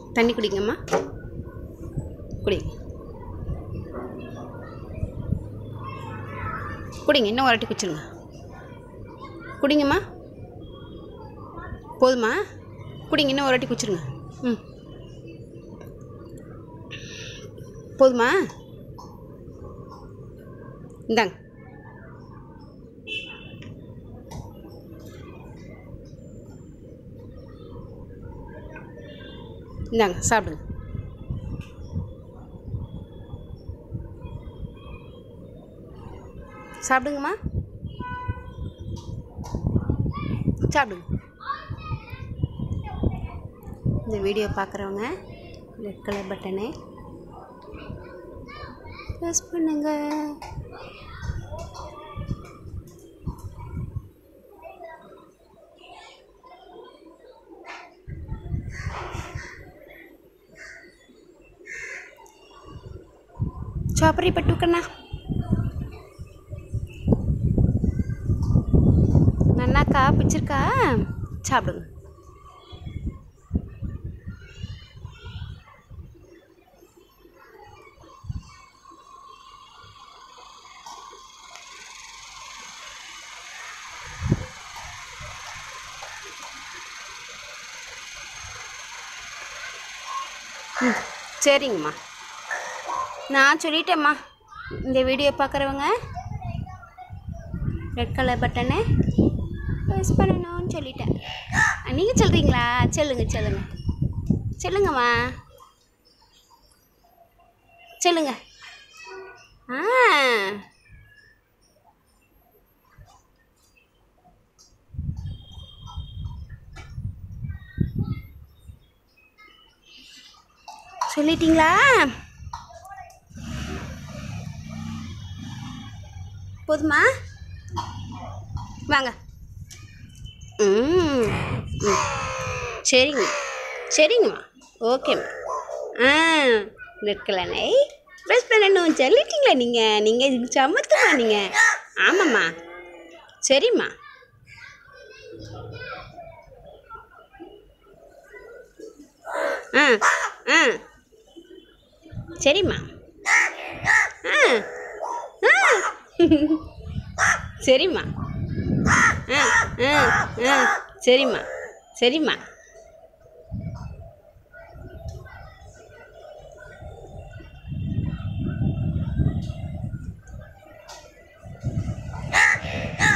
தண்ணி குடிங்கம்மா குடிங்க குடிங்க இன்னும் ஒரு வாட்டி குடிச்சிருங்க குடிங்கம்மா போதுமா குடிங்க இன்னும் ஒரு வாட்டி குடிச்சிருங்க ம் போதுமா இந்தாங்க இந்தாங்க சாப்பிடுங்க சாப்பிடுங்கம்மா சாப்பிடுங்க இந்த வீடியோ பார்க்குறவங்க ரெட் கலர் பட்டனை ப்ரெஸ் பண்ணுங்க చాపరి పెట్టుకన్నా நன்னாக்கா பிடிச்சிருக்கா சாப்பிடுங்க ம் சரிங்கம்மா நான் சொல்லிட்டேம்மா இந்த வீடியோ பார்க்குறவங்க ரெட் கலர் பட்டனை ப்ரெஸ் பண்ணணும்னு சொல்லிட்டேன் நீங்கள் சொல்கிறீங்களா சொல்லுங்க சொல்லுங்க சொல்லுங்கம்மா சொல்லுங்க ஆ சொல்லிட்டீங்களா போதுமா வாங்க ம் ம். சரிங்க சரிங்கம்மா ஓகேம்மா ஆ நெற்கலனை ப்ரெஸ் பண்ணணும் சொல்லிட்டீங்களா நீங்கள் நீங்கள் சமத்துமா நீங்கள் ஆமாம்மா சரிம்மா ஆ ஆ சரிம்மா ஆ ஆ சரிம்மா ஆ ஆ ஆ சரிம்மா சரிம்மா ஆ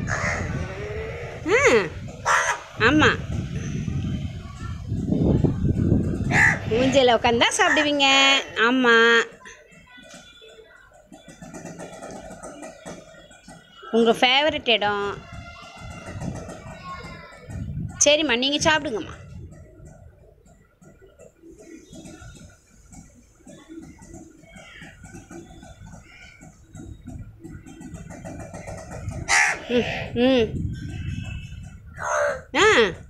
ஆ ஆமாம் மூஞ்சியில் உட்காந்தா சாப்பிடுவீங்க ஆமாம் உங்கள் ஃபேவரட் இடம் சரிம்மா நீங்கள் சாப்பிடுங்கம்மா ம் ம் ஆ